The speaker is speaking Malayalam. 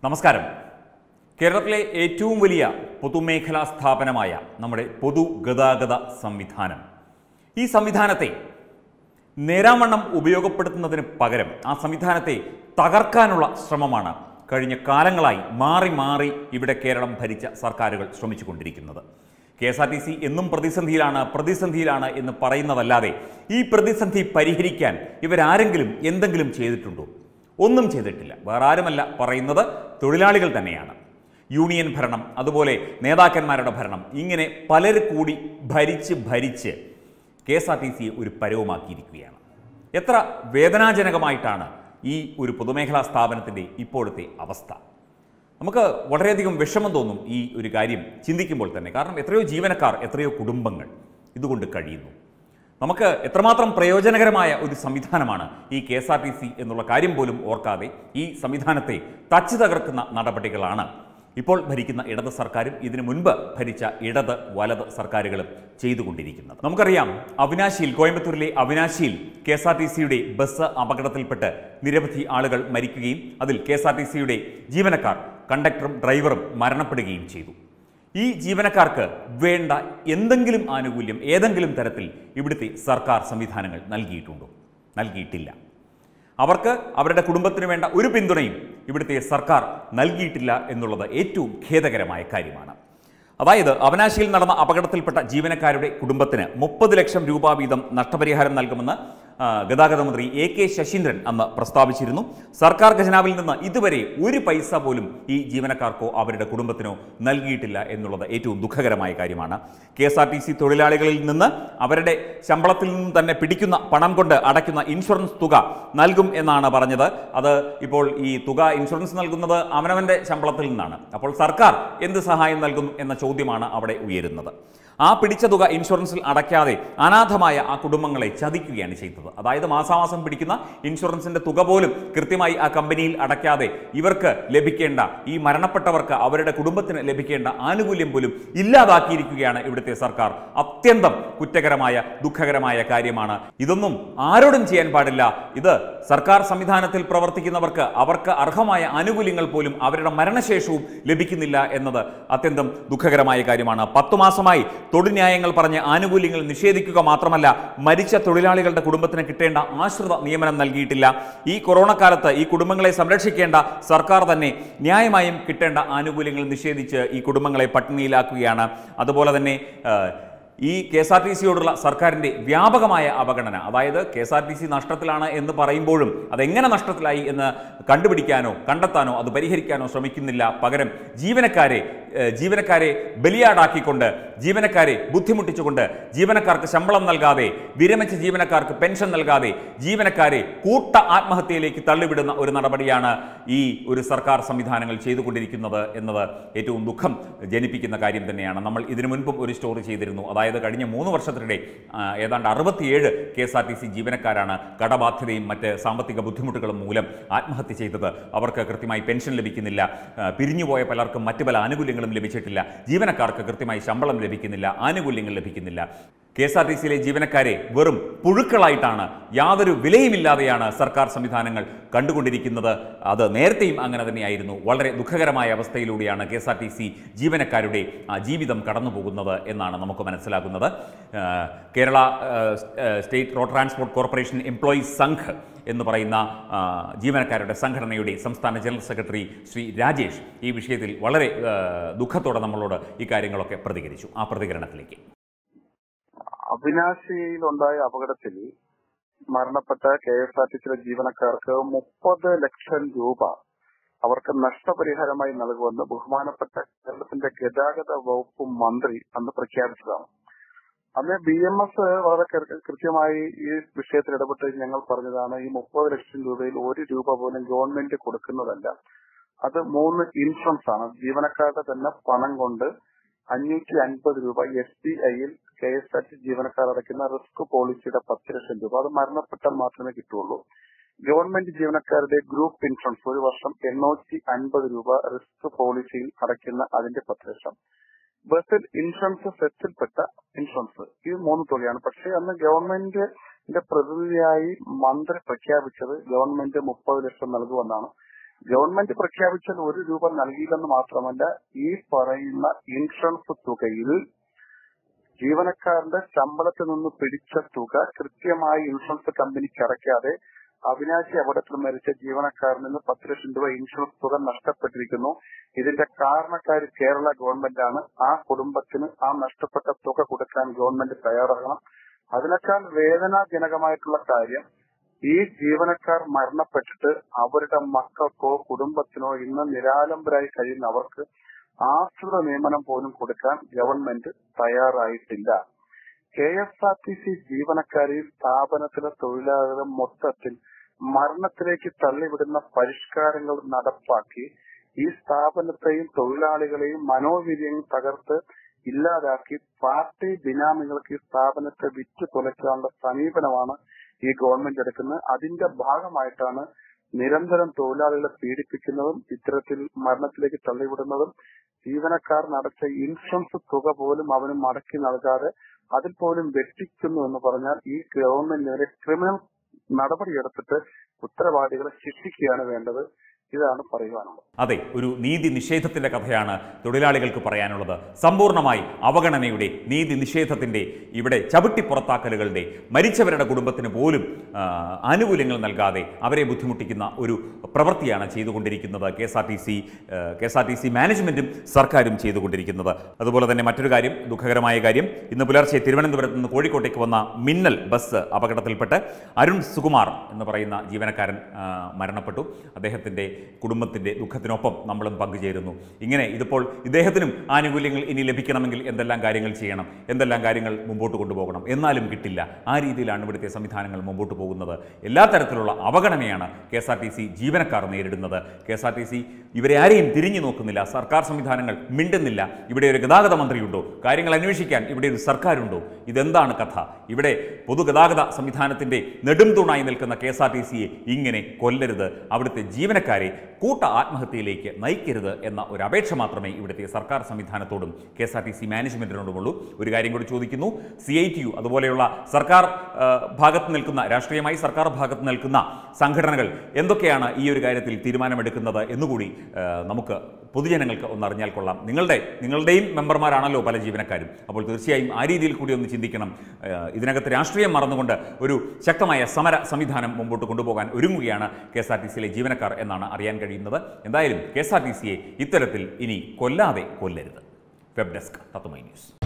നമസ്കാരം കേരളത്തിലെ ഏറ്റവും വലിയ പൊതുമേഖലാ സ്ഥാപനമായ നമ്മുടെ പൊതുഗതാഗത സംവിധാനം ഈ സംവിധാനത്തെ നേരാവണ്ണം ഉപയോഗപ്പെടുത്തുന്നതിന് പകരം ആ സംവിധാനത്തെ തകർക്കാനുള്ള ശ്രമമാണ് കഴിഞ്ഞ കാലങ്ങളായി മാറി മാറി ഇവിടെ കേരളം ഭരിച്ച സർക്കാരുകൾ ശ്രമിച്ചുകൊണ്ടിരിക്കുന്നത് K S R T C എന്നും പ്രതിസന്ധിയിലാണ് പ്രതിസന്ധിയിലാണ് എന്ന് പറയുന്നതല്ലാതെ ഈ പ്രതിസന്ധി പരിഹരിക്കാൻ ഇവരാരെങ്കിലും എന്തെങ്കിലും ചെയ്തിട്ടുണ്ടോ ഒന്നും ചെയ്തിട്ടില്ല വേറെ ആരുമല്ല പറയുന്നത് തൊഴിലാളികൾ തന്നെയാണ് യൂണിയൻ ഭരണം അതുപോലെ നേതാക്കന്മാരുടെ ഭരണം ഇങ്ങനെ പലർ കൂടി ഭരിച്ച് ഭരിച്ച് കെ എസ് ആർ ടി സിയെ ഒരു പരവുമാക്കിയിരിക്കുകയാണ് എത്ര വേദനാജനകമായിട്ടാണ് ഈ ഒരു പൊതുമേഖലാ സ്ഥാപനത്തിൻ്റെ ഇപ്പോഴത്തെ അവസ്ഥ നമുക്ക് വളരെയധികം വിഷമം തോന്നും ഈ ഒരു കാര്യം ചിന്തിക്കുമ്പോൾ തന്നെ കാരണം എത്രയോ ജീവനക്കാർ എത്രയോ കുടുംബങ്ങൾ ഇതുകൊണ്ട് കഴിയുന്നു നമുക്ക് എത്രമാത്രം പ്രയോജനകരമായ ഒരു സംവിധാനമാണ് ഈ K S R T C എന്നുള്ള കാര്യം പോലും ഓർക്കാതെ ഈ സംവിധാനത്തെ തച്ചു തകർക്കുന്ന നടപടികളാണ് ഇപ്പോൾ ഭരിക്കുന്ന ഇടത് സർക്കാരും ഇതിനു മുൻപ് ഭരിച്ച ഇടത് വലത് സർക്കാരുകളും ചെയ്തുകൊണ്ടിരിക്കുന്നത് നമുക്കറിയാം അവിനാശിയിൽ കോയമ്പത്തൂരിലെ അവിനാശിയിൽ കെ എസ് ആർ ടി സിയുടെ ബസ് അപകടത്തിൽപ്പെട്ട് നിരവധി ആളുകൾ മരിക്കുകയും അതിൽ കെ എസ് ആർ ടി സിയുടെ ജീവനക്കാർ കണ്ടക്ടറും ഡ്രൈവറും മരണപ്പെടുകയും ചെയ്തു ഈ ജീവനക്കാർക്ക് വേണ്ട എന്തെങ്കിലും ആനുകൂല്യം ഏതെങ്കിലും തരത്തിൽ ഇവിടുത്തെ സർക്കാർ സംവിധാനങ്ങൾ നൽകിയിട്ടുണ്ടോ നൽകിയിട്ടില്ല അവർക്ക് അവരുടെ കുടുംബത്തിന് വേണ്ട ഒരു പിന്തുണയും ഇവിടുത്തെ സർക്കാർ നൽകിയിട്ടില്ല എന്നുള്ളത് ഏറ്റവും ഖേദകരമായ കാര്യമാണ് അതായത് അവനാശിയിൽ നടന്ന അപകടത്തിൽപ്പെട്ട ജീവനക്കാരുടെ കുടുംബത്തിന് മുപ്പത് ലക്ഷം രൂപ വീതം നഷ്ടപരിഹാരം നൽകുമെന്ന് ആ, ഗതാഗത മന്ത്രി എ കെ ശശീന്ദ്രൻ അന്ന് പ്രസ്താവിച്ചിരുന്നു സർക്കാർ ഖജനാവിൽ നിന്ന് ഇതുവരെ ഒരു പൈസ പോലും ഈ ജീവനക്കാർക്കോ അവരുടെ കുടുംബത്തിനോ നൽകിയിട്ടില്ല എന്നുള്ളത് ഏറ്റവും ദുഃഖകരമായ കാര്യമാണ് K S R T C തൊഴിലാളികളിൽ നിന്ന് അവരുടെ ശമ്പളത്തിൽ നിന്ന് തന്നെ പിടിക്കുന്ന പണം കൊണ്ട് അടയ്ക്കുന്ന ഇൻഷുറൻസ് തുക നൽകും എന്നാണ് പറഞ്ഞത് അത് ഇപ്പോൾ ഈ തുക ഇൻഷുറൻസ് നൽകുന്നത് അവനവന്റെ ശമ്പളത്തിൽ നിന്നാണ് അപ്പോൾ സർക്കാർ എന്ത് സഹായം നൽകും എന്ന ചോദ്യമാണ് അവിടെ ഉയരുന്നത് ആ പിടിച്ച തുക ഇൻഷുറൻസിൽ അടയ്ക്കാതെ അനാഥമായ ആ കുടുംബങ്ങളെ ചതിക്കുകയാണ് ചെയ്തത് അതായത് മാസാമാസം പിടിക്കുന്ന ഇൻഷുറൻസിന്റെ തുക പോലും കൃത്യമായി ആ കമ്പനിയിൽ അടയ്ക്കാതെ ഇവർക്ക് ലഭിക്കേണ്ട ഈ മരണപ്പെട്ടവർക്ക് അവരുടെ കുടുംബത്തിന് ലഭിക്കേണ്ട ആനുകൂല്യം പോലും ഇല്ലാതാക്കിയിരിക്കുകയാണ് ഇവിടുത്തെ സർക്കാർ അത്യന്തം കുറ്റകരമായ ദുഃഖകരമായ കാര്യമാണ് ഇതൊന്നും ആരോടും ചെയ്യാൻ പാടില്ല ഇത് സർക്കാർ സംവിധാനത്തിൽ പ്രവർത്തിക്കുന്നവർക്ക് അവർക്ക് അർഹമായ ആനുകൂല്യങ്ങൾ പോലും അവരുടെ മരണശേഷവും ലഭിക്കുന്നില്ല എന്നത് അത്യന്തം ദുഃഖകരമായ കാര്യമാണ് പത്തു മാസമായി തൊഴിൽന്യായങ്ങൾ പറഞ്ഞ് ആനുകൂല്യങ്ങൾ നിഷേധിക്കുക മാത്രമല്ല മരിച്ച തൊഴിലാളികളുടെ കുടുംബത്തിന് കിട്ടേണ്ട ആശ്രിത നിയമനം നൽകിയിട്ടില്ല ഈ കൊറോണ കാലത്ത് ഈ കുടുംബങ്ങളെ സംരക്ഷിക്കേണ്ട സർക്കാർ തന്നെ ന്യായമായും കിട്ടേണ്ട ആനുകൂല്യങ്ങൾ നിഷേധിച്ച് ഈ കുടുംബങ്ങളെ പട്ടിണിയിലാക്കുകയാണ് അതുപോലെ തന്നെ ആ, ഈ കെ എസ് ആർ ടി സിയോടുള്ള സർക്കാരിൻ്റെ വ്യാപകമായ അവഗണന അതായത് K S R T C നഷ്ടത്തിലാണ് എന്ന് പറയുമ്പോഴും അതെങ്ങനെ നഷ്ടത്തിലായി എന്ന് കണ്ടുപിടിക്കാനോ കണ്ടെത്താനോ അത് പരിഹരിക്കാനോ ശ്രമിക്കുന്നില്ല പകരം ജീവനക്കാരെ ഏഹ്, ജീവനക്കാരെ ബലിയാടാക്കിക്കൊണ്ട് ജീവനക്കാരെ ബുദ്ധിമുട്ടിച്ചുകൊണ്ട് ജീവനക്കാർക്ക് ശമ്പളം നൽകാതെ വിരമിച്ച ജീവനക്കാർക്ക് പെൻഷൻ നൽകാതെ ജീവനക്കാരെ കൂട്ട ആത്മഹത്യയിലേക്ക് തള്ളിവിടുന്ന ഒരു നടപടിയാണ് ഈ ഒരു സർക്കാർ സംവിധാനങ്ങൾ ചെയ്തുകൊണ്ടിരിക്കുന്നത് എന്നത് ഏറ്റവും ദുഃഖം ജനിപ്പിക്കുന്ന കാര്യം തന്നെയാണ് നമ്മൾ ഇതിനു മുൻപും ഒരു സ്റ്റോറി ചെയ്തിരുന്നു അതായത് കഴിഞ്ഞ മൂന്ന് വർഷത്തിനിടെ ആ, ഏതാണ്ട് അറുപത്തിയേഴ് K S R T C ജീവനക്കാരാണ് കടബാധ്യതയും മറ്റ് സാമ്പത്തിക ബുദ്ധിമുട്ടുകളും മൂലം ആത്മഹത്യ ചെയ്തത് അവർക്ക് കൃത്യമായി പെൻഷൻ ലഭിക്കുന്നില്ല ആ, പിരിഞ്ഞുപോയ പലർക്കും മറ്റു പല ആനുകൂല്യങ്ങളും ലഭിച്ചിട്ടില്ല ജീവനക്കാർക്ക് കൃത്യമായി ശമ്പളം ലഭിക്കുന്നില്ല ആനുകൂല്യങ്ങൾ ലഭിക്കുന്നില്ല കെ എസ് ആർ ടി സിയിലെ ജീവനക്കാരെ വെറും പുഴുക്കളായിട്ടാണ് യാതൊരു വിലയുമില്ലാതെയാണ് സർക്കാർ സംവിധാനങ്ങൾ കണ്ടുകൊണ്ടിരിക്കുന്നത് അത് നേരത്തെയും അങ്ങനെ തന്നെയായിരുന്നു വളരെ ദുഃഖകരമായ അവസ്ഥയിലൂടെയാണ് K S R T C ജീവനക്കാരുടെ ആ, ജീവിതം കടന്നു പോകുന്നത് എന്നാണ് നമുക്ക് മനസ്സിലാകുന്നത് ആ, കേരള ആ, ആ, state road transport corporation employees Sangh എന്ന് പറയുന്ന ആ, ജീവനക്കാരുടെ സംഘടനയുടെ സംസ്ഥാന ജനറൽ സെക്രട്ടറി ശ്രീ രാജേഷ് ഈ വിഷയത്തിൽ വളരെ ആ, ദുഃഖത്തോടെ നമ്മളോട് ഈ കാര്യങ്ങളൊക്കെ പ്രതികരിച്ചു ആ പ്രതികരണത്തിലേക്ക് അവിനാശിയിലുണ്ടായ അപകടത്തിൽ മരണപ്പെട്ട കെ എസ് ആർ ടി സിയിലെ ജീവനക്കാർക്ക് മുപ്പത് ലക്ഷം രൂപ അവർക്ക് നഷ്ടപരിഹാരമായി നൽകുമെന്ന് ബഹുമാനപ്പെട്ട കേരളത്തിന്റെ ഗതാഗത വകുപ്പ് മന്ത്രി അന്ന് പ്രഖ്യാപിച്ചതാണ് അന്ന് ബി എം എസ് വളരെ കൃ- കൃത്യമായി ഈ വിഷയത്തിൽ ഇടപെട്ട് ഞങ്ങൾ പറഞ്ഞതാണ് ഈ മുപ്പത് ലക്ഷം രൂപയിൽ ഒരു രൂപ പോലും ഗവൺമെന്റ് കൊടുക്കുന്നതല്ല അത് മൂന്ന് ഇൻഷുറൻസ് ആണ് ജീവനക്കാരുടെ തന്നെ പണം കൊണ്ട് അഞ്ഞൂറ്റി അൻപത് രൂപ എസ് ബി ഐയിൽ കെ എസ് ആർ ടി ജീവനക്കാർ അടയ്ക്കുന്ന റിസ്ക് പോളിസിയുടെ പത്ത് ലക്ഷം രൂപ അത് മരണപ്പെട്ടാൽ മാത്രമേ കിട്ടുള്ളൂ ഗവൺമെന്റ് ജീവനക്കാരുടെ ഗ്രൂപ്പ് ഇൻഷുറൻസ് ഒരു വർഷം എണ്ണൂറ്റി അൻപത് രൂപ റിസ്ക് പോളിസിയിൽ അടയ്ക്കുന്ന അതിന്റെ പത്ത് ലക്ഷം ബസ്സിൽ ഇൻഷുറൻസ് സെറ്റിൽപ്പെട്ട ഇൻഷുറൻസ് ഈ മൂന്ന് തുകയാണ് പക്ഷേ അന്ന് ഗവൺമെന്റിന്റെ പ്രതിനിധിയായി മന്ത്രി പ്രഖ്യാപിച്ചത് ഗവൺമെന്റ് മുപ്പത് ലക്ഷം നൽകുമെന്നാണ് ഗവൺമെന്റ് പ്രഖ്യാപിച്ചാൽ ഒരു രൂപ നൽകിയില്ലെന്ന് മാത്രമല്ല ഈ പറയുന്ന ഇൻഷുറൻസ് തുകയിൽ ജീവനക്കാരന്റെ ശമ്പളത്തിൽ നിന്ന് പിടിച്ച തുക കൃത്യമായി ഇൻഷുറൻസ് കമ്പനിക്ക് അടയ്ക്കാതെ അവിനാശി അപകടത്തിൽ മരിച്ച ജീവനക്കാരന് നിന്ന് പത്ത് ലക്ഷം രൂപ ഇൻഷുറൻസ് തുക നഷ്ടപ്പെട്ടിരിക്കുന്നു ഇതിന്റെ കാരണക്കാർ കേരള ഗവൺമെന്റാണ് ആ കുടുംബത്തിന് ആ നഷ്ടപ്പെട്ട തുക കൊടുക്കാൻ ഗവൺമെന്റ് തയ്യാറാകണം അതിനേക്കാൾ വേദനാജനകമായിട്ടുള്ള കാര്യം ഈ ജീവനക്കാർ മരണപ്പെട്ടിട്ട് അവരുടെ മക്കൾക്കോ കുടുംബത്തിനോ ഇന്ന് നിരാലംബരായി കഴിയുന്ന അവർക്ക് ആശ്രിത നിയമനം പോലും കൊടുക്കാൻ ഗവൺമെന്റ് തയ്യാറായിട്ടില്ല K S R T C ജീവനക്കാരെ സ്ഥാപനത്തിലെ തൊഴിലാളികളെ മൊത്തത്തിൽ മരണത്തിലേക്ക് തള്ളിവിടുന്ന പരിഷ്കാരങ്ങൾ നടപ്പാക്കി ഈ സ്ഥാപനത്തെയും തൊഴിലാളികളെയും മനോവീര്യം തകർത്ത് ഇല്ലാതാക്കി പാർട്ടി ബിനാമികൾക്ക് ഈ സ്ഥാപനത്തെ വിറ്റു തുലയ്ക്കാനുള്ള സമീപനമാണ് ഈ ഗവൺമെന്റ് എടുക്കുന്നത് അതിന്റെ ഭാഗമായിട്ടാണ് നിരന്തരം തൊഴിലാളികളെ പീഡിപ്പിക്കുന്നതും ഇത്തരത്തിൽ മരണത്തിലേക്ക് തള്ളിവിടുന്നതും ജീവനക്കാർ നടച്ച ഇൻഷുറൻസ് തുക പോലും അവന് മടക്കി നൽകാതെ അതിൽ പോലും വെട്ടിക്കുന്നു എന്ന് പറഞ്ഞാൽ ഈ ഗവൺമെന്റിനെതിരെ ക്രിമിനൽ നടപടിയെടുത്തിട്ട് ഉത്തരവാദികളെ ശിക്ഷിക്കുകയാണ് വേണ്ടത് ഇതാണ് പറയുവാനുള്ളത് അതെ ഒരു നീതി നിഷേധത്തിന്റെ കഥയാണ് തൊഴിലാളികൾക്ക് പറയാനുള്ളത് സമ്പൂർണ്ണമായി അവഗണനയുടെ നീതി നിഷേധത്തിന്റെ ഇവിടെ ചവിട്ടി പുറത്താക്കലുകളുടെ മരിച്ചവരുടെ കുടുംബത്തിന് പോലും ആ, ആനുകൂല്യങ്ങൾ നൽകാതെ അവരെ ബുദ്ധിമുട്ടിക്കുന്ന ഒരു പ്രവൃത്തിയാണ് ചെയ്തുകൊണ്ടിരിക്കുന്നത് K S R T C K S R T C മാനേജ്മെന്റും സർക്കാരും ചെയ്തുകൊണ്ടിരിക്കുന്നത് അതുപോലെ തന്നെ മറ്റൊരു കാര്യം ദുഃഖകരമായ കാര്യം ഇന്ന് പുലർച്ചെ തിരുവനന്തപുരത്ത് നിന്ന് കോഴിക്കോട്ടേക്ക് വന്ന മിന്നൽ ബസ് അപകടത്തിൽപ്പെട്ട് അരുൺ സുകുമാർ എന്ന് പറയുന്ന ജീവനക്കാരൻ ആ, മരണപ്പെട്ടു അദ്ദേഹത്തിൻ്റെ കുടുംബത്തിൻ്റെ ദുഃഖത്തിനൊപ്പം നമ്മളും പങ്കുചേരുന്നു ഇങ്ങനെ ഇതിപ്പോൾ ഇദ്ദേഹത്തിനും ആനുകൂല്യങ്ങൾ ഇനി ലഭിക്കണമെങ്കിൽ എന്തെല്ലാം കാര്യങ്ങൾ ചെയ്യണം എന്തെല്ലാം കാര്യങ്ങൾ മുമ്പോട്ട് കൊണ്ടുപോകണം എന്നാലും കിട്ടില്ല ആ രീതിയിലാണ് ഇവിടുത്തെ സംവിധാനങ്ങൾ മുമ്പോട്ട് പോകുന്നത് എല്ലാ തരത്തിലുള്ള അവഗണനയാണ് K S R T C ജീവനക്കാർ നേരിടുന്നത് K S R T C ഇവരെ ആരെയും തിരിഞ്ഞു നോക്കുന്നില്ല സർക്കാർ സംവിധാനങ്ങൾ മിണ്ടുന്നില്ല ഇവിടെ ഒരു ഗതാഗത മന്ത്രിയുണ്ടോ കാര്യങ്ങൾ അന്വേഷിക്കാൻ ഇവിടെ ഒരു സർക്കാരുണ്ടോ ഇതെന്താണ് കഥ ഇവിടെ പൊതുഗതാഗത സംവിധാനത്തിന്റെ നെടും തൂണായി നിൽക്കുന്ന കെ എസ് ആർ ടി സിയെ ഇങ്ങനെ കൊല്ലരുത് അവിടുത്തെ ജീവനക്കാരെ കൂട്ട ആത്മഹത്യയിലേക്ക് നയിക്കരുത് എന്ന ഒരു അപേക്ഷ മാത്രമേ ഇവിടുത്തെ സർക്കാർ സംവിധാനത്തോടും K S R T C മാനേജ്മെന്റിനോടുമുള്ളൂ ഒരു കാര്യം കൂടി ചോദിക്കുന്നു സി ഐ ടി യു അതുപോലെയുള്ള സർക്കാർ ആ, ഭാഗത്ത് നിൽക്കുന്ന രാഷ്ട്രീയമായി സർക്കാർ ഭാഗത്ത് നിൽക്കുന്ന സംഘടനകൾ എന്തൊക്കെയാണ് ഈ ഒരു കാര്യത്തിൽ തീരുമാനമെടുക്കുന്നത് എന്നുകൂടി ആ, നമുക്ക് പൊതുജനങ്ങൾക്ക് ഒന്ന് അറിഞ്ഞാൽ കൊള്ളാം നിങ്ങളുടെ നിങ്ങളുടെയും മെമ്പർമാരാണല്ലോ പല ജീവനക്കാരും അപ്പോൾ തീർച്ചയായും ആ രീതിയിൽ കൂടി ഒന്ന് ചിന്തിക്കണം ആ, ഇതിനകത്ത് രാഷ്ട്രീയം മറന്നുകൊണ്ട് ഒരു ശക്തമായ സമര സംവിധാനം മുമ്പോട്ട് കൊണ്ടുപോകാൻ ഒരുങ്ങുകയാണ് കെ എസ് ആർ ടി സിയിലെ ജീവനക്കാർ എന്നാണ് അറിയാൻ കഴിയുന്നത് എന്തായാലും കെ എസ് ആർ ടി സിയെ ഇത്തരത്തിൽ ഇനി കൊല്ലാതെ കൊല്ലരുത് വെബ് ഡെസ്ക് തത്തുമൈ ന്യൂസ്